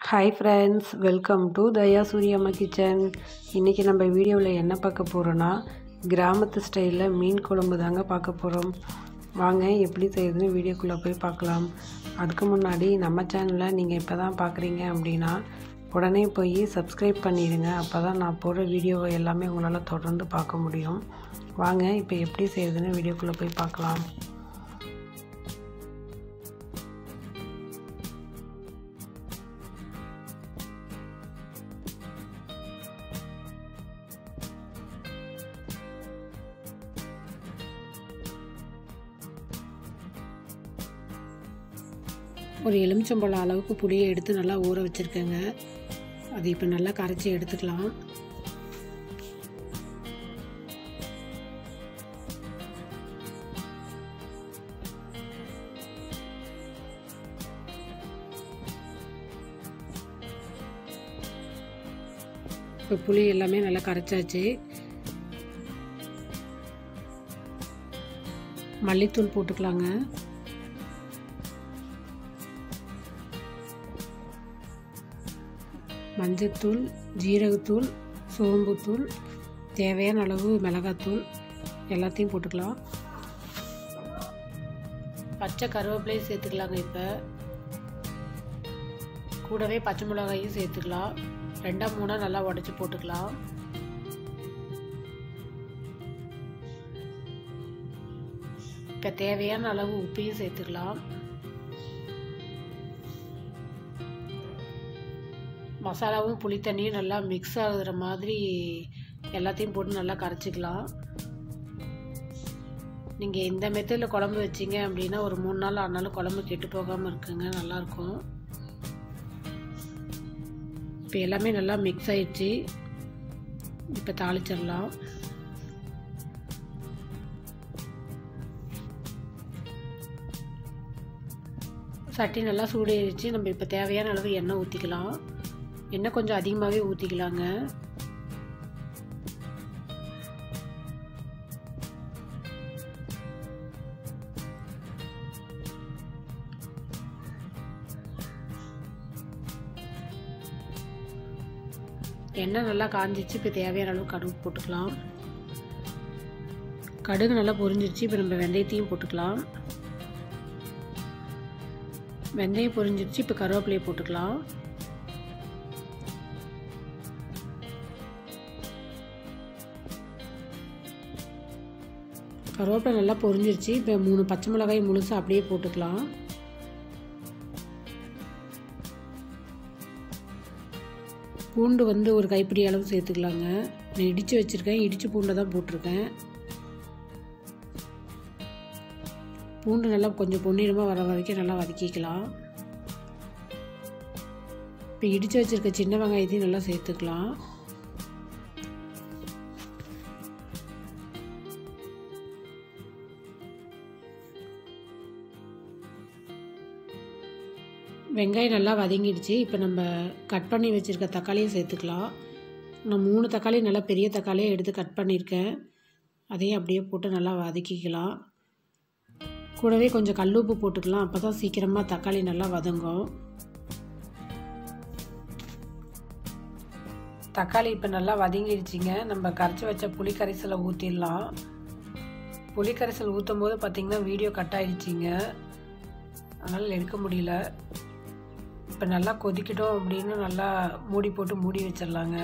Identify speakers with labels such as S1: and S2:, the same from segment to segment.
S1: hi friends welcome to Daya Suriyamma kitchen இன்றைக்கி நம்ம வீடியோவில் என்ன பார்க்க போகிறோன்னா கிராமத்து ஸ்டைலில் மீன் குழம்பு தாங்க பார்க்க போகிறோம் வாங்க எப்படி செய்யுதுன்னு வீடியோக்குள்ளே போய் பார்க்கலாம் அதுக்கு முன்னாடி நம்ம சேனலை நீங்கள் இப்போ தான் பார்க்குறீங்க அப்படின்னா உடனே போய் சப்ஸ்கிரைப் பண்ணிடுங்க அப்போ தான் நான் போடுற வீடியோவை எல்லாமே உங்களால் தொடர்ந்து பார்க்க முடியும் வாங்க இப்போ எப்படி செய்யுதுன்னு வீடியோக்குள்ளே போய் பார்க்கலாம் ஒரு எலுமிச்சம்பழம் அளவுக்கு புளியை எடுத்து நல்லா ஊற வச்சுருக்கேங்க அது இப்போ நல்லா கரைச்சி எடுத்துக்கலாம் இப்போ புளி எல்லாமே நல்லா கரைச்சாச்சு மல்லித்தூள் போட்டுக்கலாங்க மஞ்சத்தூள் ஜீரகத்தூள் சோம்புத்தூள் தேவையான அளவு மிளகாத்தூள் எல்லாத்தையும் போட்டுக்கலாம் பச்சை கருவேப்பிலையும் சேர்த்துக்கலாங்க இப்போ கூடவே பச்சை மிளகாயும் சேர்த்துக்கலாம் ரெண்டாம் மூணாக நல்லா உடச்சி போட்டுக்கலாம் இப்போ தேவையான அளவு உப்பையும் சேர்த்துக்கலாம் மசாலாவும் புளி தண்ணியும் நல்லா மிக்ஸ் ஆகுற மாதிரி எல்லாத்தையும் போட்டு நல்லா கரைச்சிக்கலாம் நீங்கள் இந்த மெத்தடில் குழம்பு வச்சிங்க அப்படின்னா ஒரு மூணு நாள் ஆனாலும் குழம்பு கெட்டு போகாமல் இருக்குங்க நல்லாயிருக்கும் இப்போ எல்லாமே நல்லா மிக்ஸ் ஆயிடுச்சு இப்போ தாளிச்சிடலாம் சட்டி நல்லா சூடேறிச்சு நம்ம இப்போ தேவையான அளவு எண்ணெய் ஊற்றிக்கலாம் எண்ணெய் கொஞ்சம் அதிகமாகவே ஊற்றிக்கலாங்க எண்ணெய் நல்லா காஞ்சிச்சு இப்போ தேவையான அளவு கடுகு போட்டுக்கலாம் கடுகு நல்லா பொரிஞ்சிருச்சு இப்போ நம்ம வெந்தயத்தையும் போட்டுக்கலாம் வெந்தயம் பொரிஞ்சிருச்சு இப்போ கருவேப்பிலையை போட்டுக்கலாம் கருவேப்பிலை நல்லா பொரிஞ்சிருச்சு இப்போ மூணு பச்சை மிளகாய் முழுசாக அப்படியே போட்டுக்கலாம் பூண்டு வந்து ஒரு கைப்பிடி அளவு சேர்த்துக்கலாங்க நான் இடித்து வச்சுருக்கேன் இடித்து பூண்டை தான் போட்டிருக்கேன் பூண்டு நல்லா கொஞ்சம் பொன்னிறமாக வர வரைக்கும் நல்லா வதக்கிக்கலாம் இப்போ இடித்து வச்சுருக்க சின்ன வெங்காயத்தையும் நல்லா சேர்த்துக்கலாம் வெங்காயம் நல்லா வதங்கிடுச்சு இப்போ நம்ம கட் பண்ணி வச்சுருக்க தக்காளியும் சேர்த்துக்கலாம் நான் மூணு தக்காளி நல்லா பெரிய தக்காளியாக எடுத்து கட் பண்ணியிருக்கேன் அதையும் அப்படியே போட்டு நல்லா வதக்கிக்கலாம் கூடவே கொஞ்சம் கல் உப்பு போட்டுக்கலாம் அப்போ தான் சீக்கிரமாக தக்காளி நல்லா வதங்கும் தக்காளி இப்போ நல்லா வதங்கிடுச்சிங்க நம்ம கரைச்சி வச்ச புளி கரைசலை ஊற்றிடலாம் புளி கரைசல் ஊற்றும் போது பார்த்திங்கன்னா வீடியோ கட் ஆகிடுச்சிங்க அதனால் எடுக்க முடியல இப்போ நல்லா கொதிக்கிட்டோம் அப்படின்னு நல்லா மூடி போட்டு மூடி வச்சிடலாங்க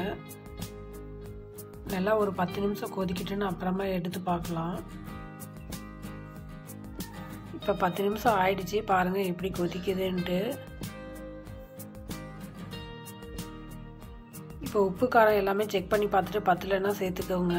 S1: நல்லா ஒரு பத்து நிமிஷம் கொதிக்கிட்டுன்னு அப்புறமா எடுத்து பார்க்கலாம் இப்போ பத்து நிமிஷம் ஆயிடுச்சு பாருங்கள் எப்படி கொதிக்குதுன்ட்டு இப்போ உப்பு காரம் எல்லாமே செக் பண்ணி பார்த்துட்டு பத்தலைன்னா சேர்த்துக்கோங்க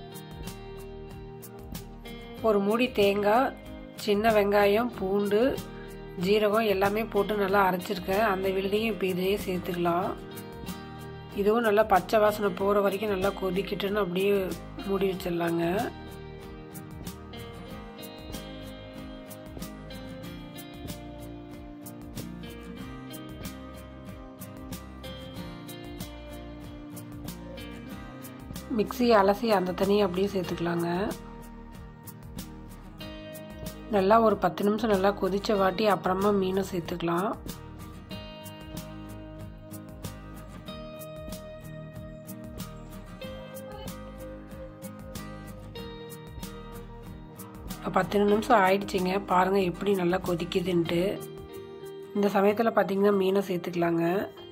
S1: ஒரு மூடி தேங்காய் சின்ன வெங்காயம் பூண்டு ஜீரகம் எல்லாமே போட்டு நல்லா அரைச்சிருக்கேன் அந்த விழுதையும் இப்போ இதையே சேர்த்துக்கலாம் இதுவும் நல்லா பச்சை வாசனை போகிற வரைக்கும் நல்லா கொதிக்கிட்டுன்னு அப்படியே மூடி வச்சிடலாங்க மிக்சி அலசி அந்த தண்ணியை அப்படியே சேர்த்துக்கலாங்க நல்லா ஒரு பத்து நிமிஷம் நல்லா கொதிச்ச வாட்டி அப்புறமா மீனை சேர்த்துக்கலாம் இப்போ பத்து நிமிஷம் ஆயிடுச்சுங்க பாருங்கள் எப்படி நல்லா கொதிக்குதுன்ட்டு இந்த சமயத்தில் பார்த்திங்கன்னா மீனை சேர்த்துக்கலாங்க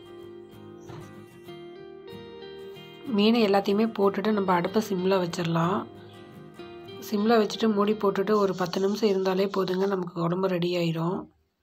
S1: மீனை எல்லாத்தையுமே போட்டுட்டு நம்ம அடுப்பை சிம்மில் வச்சிடலாம் சிம்மில் வச்சுட்டு மூடி போட்டுட்டு ஒரு பத்து நிமிஷம் இருந்தாலே போதுங்க நமக்கு உடம்பு ரெடி ஆயிரும்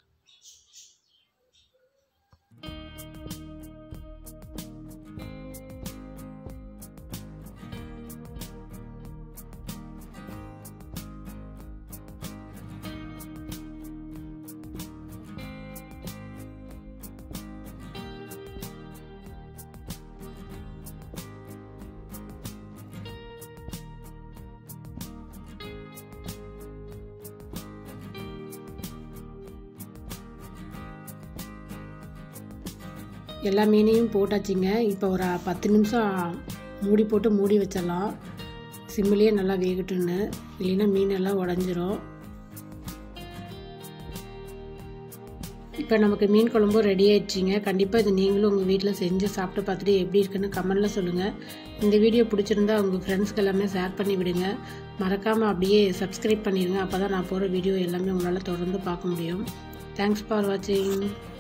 S1: எல்லா மீனையும் போட்டாச்சுங்க இப்போ ஒரு பத்து நிமிஷம் மூடி போட்டு மூடி வச்சிடலாம் சிம்மிலேயே நல்லா வேகட்டுன்னு இல்லைன்னா மீன் எல்லாம் உடஞ்சிரும் இப்போ நமக்கு மீன் குழம்பும் ரெடி ஆயிடுச்சிங்க கண்டிப்பாக இது நீங்களும் உங்கள் வீட்டில் செஞ்சு சாப்பிட்டு பார்த்துட்டு எப்படி இருக்குன்னு கமெண்டில் சொல்லுங்கள் இந்த வீடியோ பிடிச்சிருந்தா உங்கள் ஃப்ரெண்ட்ஸ்க்கு எல்லாமே ஷேர் பண்ணி விடுங்க மறக்காமல் அப்படியே சப்ஸ்கிரைப் பண்ணிடுங்க அப்போ தான் நான் போகிற வீடியோ எல்லாமே உங்களால் தொடர்ந்து பார்க்க முடியும் தேங்க்ஸ் ஃபார் வாட்சிங்